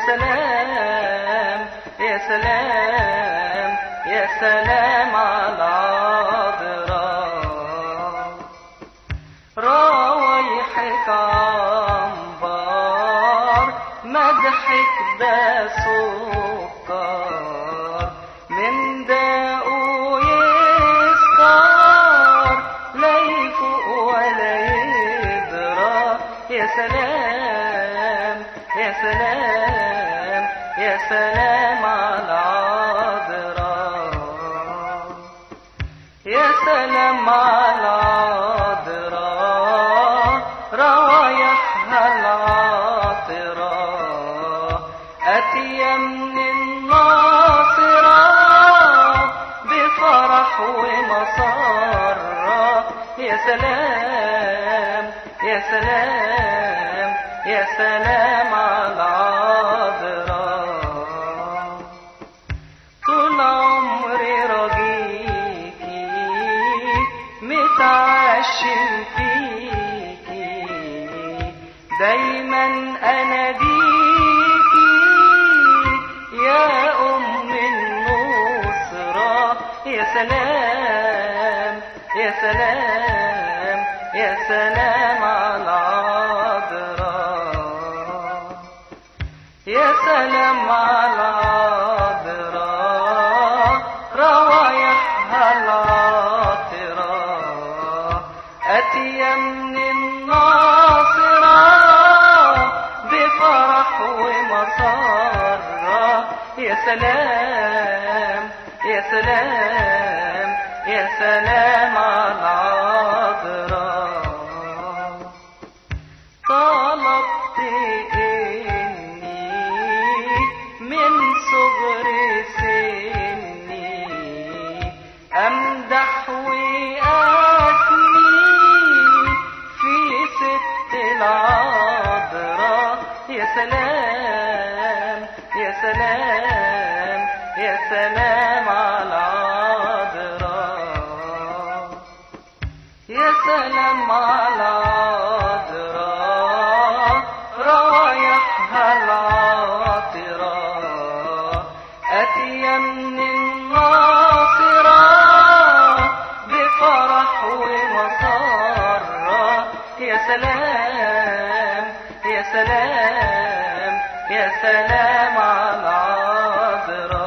سلام يا سلام يا سلام على عذراء رايحك عنبر مدحك ده سكر من داقه يسكر لا يفوق ولا يدرى يا سلام يا سلام يا سلام على عذراء يا سلام على عذراء روايحها العاطرة أتيا من الناصرة بفرح ومسرة يا سلام يا سلام يا سلام على عذراء طول عمري رجيكي متعشم فيكي دايما اناديكي يا ام النصرة يا سلام يا سلام يا سلام على عذراء يا سلام على عذراء روايحها العاطرة أتيا من الناصرة بفرح ومسرة يا سلام يا سلام يا سلام على عذراء طلبت إني من صغر سني أمدح وأثني في ست العذراء يا سلام يا سلام يا سلام على عذراء يا سلام على عذراء روايحها العاطرة أتيا من الناصرة بفرح ومسرة يا سلام يا سلام يا سلام على عذراء